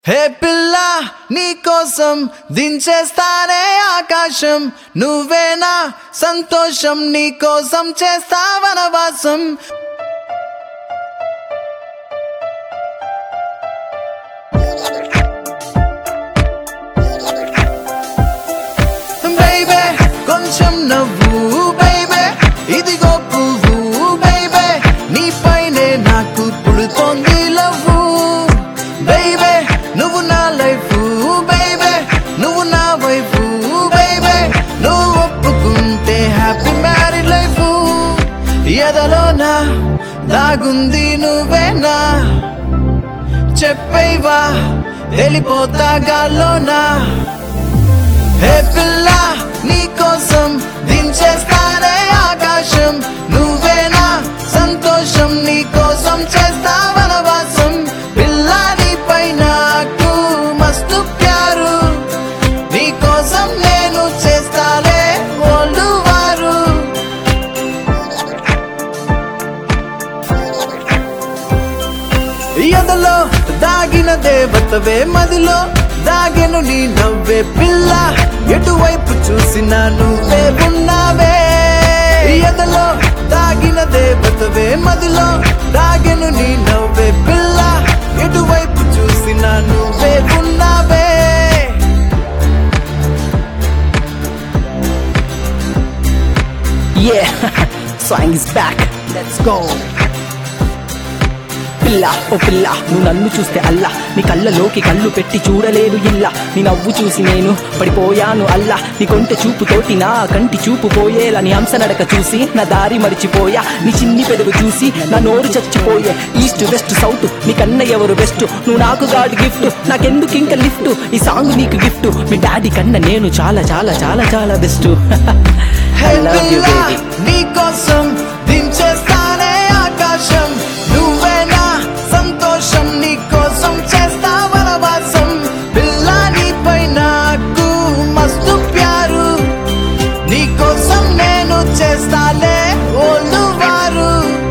హే పిల్ల నీ కోసం దించేస్తానే ఆకాశం నువ్వేనా సంతోషం నీ కోసం చేస్తా వనవాసం బైబే కొంచెం నవ్వు బైబే ఇదిగో పువ్వు బైబే నీ పైనే నాకు పుడుతోంది లవ్వు బైబే నువ్వు నా లైఫ్ బైబే నువ్వు నా వైఫ్ బైబే నువ్వు ఒప్పుకుంటే హ్యాపీ మ్యారీడ్ లైఫ్ ఎదలోనా దాగుంది నువ్వేనా చెప్పేవా వెళ్ళిపోతా గాల్లోనా హే పిల్ల నీ కోసం దించేస్తానే ఆకాశం నువ్వేనా సంతోషం నీ కోసం చేస్తా వనవాసం పిల్ల నీపై నాకు మస్తు ప్యారు నీ కోసం నేను చేస్తాలే ఓల్డ్ వారు ఎదలో దాగిన దేవతవే మదిలో దాగెను నీ నవ్వే పిల్ల ఎటువైపు చూసినా నువ్వే ఉన్నావే ఎదలో దాగిన దేవతవే మదిలో దాగెను నీ నవ్వే పిల్ల ఎటువైపు చూసినా నువ్వే ఉన్నావే Yeah, swang is back. Let's go. పిల్ల ఓ పిల్ల నువ్వు నన్ను చూస్తే అల్లా నీ కళ్ళలోకి కళ్ళు పెట్టి చూడలేదు ఇల్లా నీ నవ్వు చూసి నేను పడిపోయాను అల్లా నీ కొంటె చూపుతోటి నా కంటి చూపు పోయేలా నీ హంస నడక చూసి నా దారి మరిచిపోయా నీ చిన్ని పెదవు చూసి నా నోరు చచ్చిపోయే ఈస్ట్ వెస్ట్ సౌత్ నీ కన్న ఎవరు బెస్ట్ నువ్వు నాకు గాడ్ గిఫ్ట్ నాకెందుకు ఇంకా లిఫ్ట్ ఈ సాంగ్ నీకు గిఫ్ట్ మీ డాడీ కన్నా నేను చాలా చాలా చాలా చాలా best hey I love you పిల్ల బేబీ నీ కోసం దించేస్తానే ఆకాశం నువ్వేనా సంతోషం నీ కోసం చేస్తా వనవాసం పిల్ల నీపై నాకు మస్తు ప్యారు నీ కోసం నేను చేస్తాలే ఓళ్ళు వారు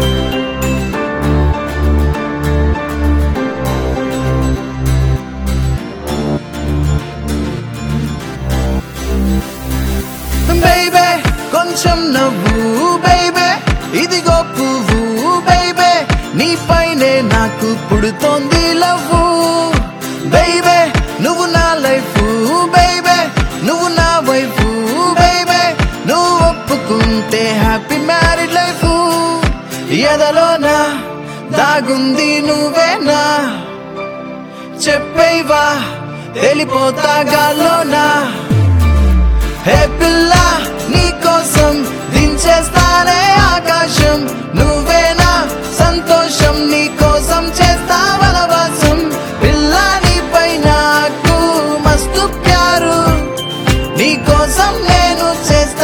బైబే కొంచెం నవ్వు బైబే ఇదిగో పువ్వు బైబే నీ పైనే నాకు పుడుతోంది లవ్వు బైబే నువ్వు నా లైఫ్ బైబే నువ్వు నా వైఫ్ బైబే నువ్వు ఒప్పుకుంటే హ్యాపీ మ్యారీడ్ లైఫ్ ఎదలోనా దాగుంది నువ్వేనా చెప్పేవా వెళ్ళిపోతా గాల్లోనా హే పిల్ల నీ కోసం దించేస్తానే ఆకాశం నువ్వేనా సంతోషం నీ కోసం చేస్తా వనవాసం పిల్ల నీపై నాకు మస్తు ప్యారు నీ కోసం నేను చేస్తా